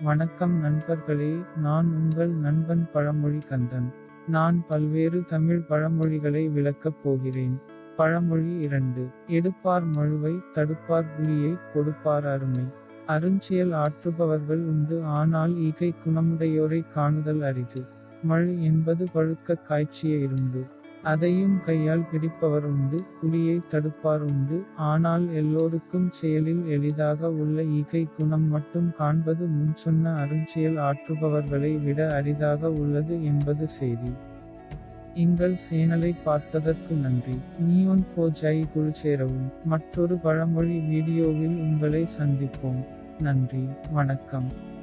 வணக்கம் நண்பர்களே நான் உங்கள் நண்பன் பழமொழி கந்தன் நான் பல்வேறு தமிழ் பழமொழிகளை விளக்கப் போகிறேன் பழமொழி இரண்டு எடுப்பார் மழுவை தடுப்பார் புலியை கொடுப்பார் அருமை அருஞ்சியல் ஆற்றுபவர்கள் உண்டு ஆனால் ஈகை குணமுடையோரை காணுதல் அரிது மழு என்பது பழுக்க காய்ச்சிய இரும்பு அதையும் கையால் பிடிப்பவர் உண்டு புலியை தடுப்பார் உண்டு ஆனால் எல்லோருக்கும் செயலில் எளிதாக உள்ள ஈகை குணம் மட்டும் காண்பது முன் சொன்ன அருஞ்சியல் ஆற்றுபவர்களை விட அரிதாக உள்ளது என்பது செய்தி எங்கள் சேனலை பார்த்ததற்கு நன்றி நியோன் போஜாய் குழு சேரவும் மற்றொரு பழமொழி வீடியோவில் உங்களை சந்திப்போம் நன்றி வணக்கம்